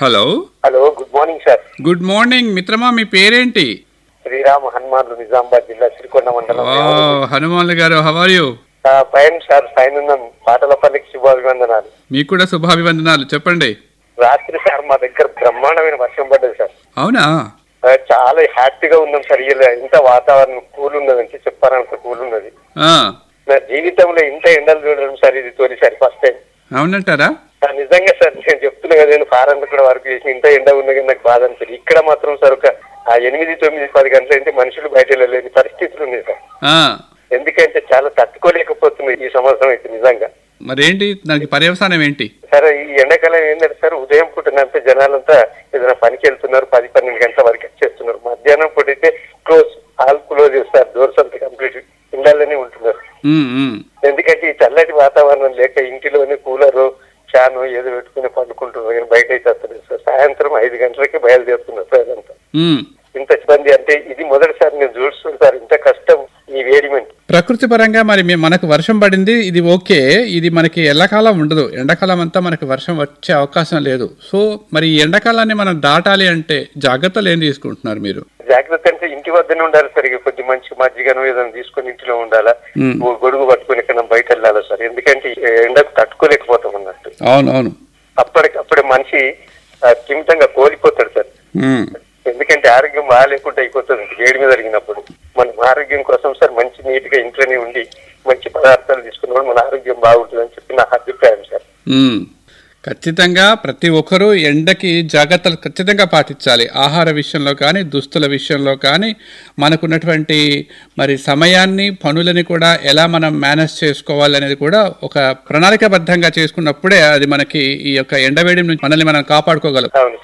Hello hello good morning sir good morning మిత్రమా మీ పేరేంటి శ్రీరామ్ హనుమాన్లు నిజామాబాద్ జిల్లా సిరికొండ మండలం ఓ హనుమాన్లు గారు హవర్ యూ ఆ, ఫైన్ సార్ ఫైన్ ఉన్నాం పాటలపల్లికి శుభాభివందనాలు మీకు కూడా శుభాభివందనాలు చెప్పండి రాత్రి సార్ మా దగ్గర బ్రహ్మాండమైన వర్షం పడ్డది సార్ అవునా ఆ, చాలా హ్యాపీగా ఉన్నాం సార్ ఇలా ఇంత వాతావరణం కూల్ ఉన్నదంటే చెప్పాలంత కూల్ ఉన్నది ఆ, నా జీవితంలో ఇంత ఎండలు చూడడం సార్ ఇది తొలిసారి ఫస్ట్ టైం అవునంటారా ఆ, నిజంగా సార్ నేను చెప్తున్నా కదా నేను ఫారెన్ లో కూడా వర్క్ చేసి ఇంత ఎండ ఉంది కానీ నాకు బాధ అనిపించింది ఇక్కడ మాత్రం సార్ ఒక ఆ ఎనిమిది తొమ్మిది పది గంటల అయితే మనుషులు బయట వెళ్ళలేని పరిస్థితులు ఉన్నాయి సార్ ఆ, ఎందుకంటే చాలా తట్టుకోలేకపోతున్నాయి ఈ సంవత్సరం అయితే నిజంగా మరేంటి దానికి పర్యవసానం ఏంటి సరే ఈ ఎండాకాలం ఏంటంటే సార్ ఉదయం పూట అంటే జనాలంతా ఏదైనా పనికి వెళ్తున్నారు పది పన్నెండు గంటల వరకు వచ్చేస్తున్నారు మధ్యాహ్నం పూట అయితే క్లోజ్ ఆల్ క్లోజ్ చేస్తారు డోర్స్ అంతా కంప్లీట్ ఇళ్లలోనే ఉంటున్నారు ఉమ్, ఉమ్. ఎందుకంటే ఈ చల్లటి వాతావరణం లేక ఇంటిలోనే కూలరు ఫ్యాన్ ఏదో పెట్టుకుని పండుకుంటున్నారు కానీ బయట అయితే వస్తారు సార్ సాయంత్రం ఐదు గంటలకి బయలుదేరుతున్నారు సార్ అదంతా ఉమ్. ఇంత ఇబ్బంది అంటే ఇది మొదటిసారి నేను చూస్తున్నాను సార్ ఇంత కష్టం ఈ వేడిమెంట్ ప్రకృతి పరంగా మరి మే- మనకు వర్షం పడింది ఇది ఓకే ఇది మనకి ఎండాకాలం ఉండదు ఎండాకాలం అంతా మనకి వర్షం వచ్చే అవకాశం లేదు సో మరి ఈ ఎండాకాలాన్ని మనం దాటాలి అంటే జాగ్రత్తలు ఏం తీసుకుంటున్నారు మీరు జాగ్రత్త అంటే ఇంటి వద్దనే ఉండాలి సార్ ఇక కొద్ది మంచి మజ్జిగను ఏదైనా తీసుకొని ఇంటిలో ఉండాలా మ్మ్. ఓ గొడుగు పట్టుకొని ఎక్కడ బయట వెళ్ళాలా సార్ ఎందుకంటే ఈ ఎండకు తట్టుకోలేకపోతాం అన్నట్టు అవును అవును అప్పటికప్పుడే మనిషి ఆ, స్థిమితంగా కోల్పోతాడు సార్ ఉమ్. ఎందుకంటే ఆరోగ్యం బాగాలేకుండా అయిపోతుంది వేడి మీద జరిగినప్పుడు మనం ఆరోగ్యం కోసం సార్ మంచి నీట్ గా ఇంట్లోనే ఉండి మంచి పదార్థాలు తీసుకున్నప్పుడు మన ఆరోగ్యం బాగుంటుంది అని చెప్పి నా అభిప్రాయం సార్ ఉమ్. ఖచ్చితంగా ప్రతి ఒక్కరూ ఎండకి జాగ్రత్తలు ఖచ్చితంగా పాటించాలి ఆహార విషయంలో కానీ దుస్తుల విషయంలో కానీ మనకున్నటువంటి మరి సమయాన్ని పనులని కూడా ఎలా మనం మేనేజ్ చేసుకోవాలి అనేది కూడా ఒక ప్రణాళికాబద్ధంగా చేసుకున్నప్పుడే అది మనకి ఈ యొక్క ఎండవేడి నుంచి మనల్ని మనం కాపాడుకోగలం అవును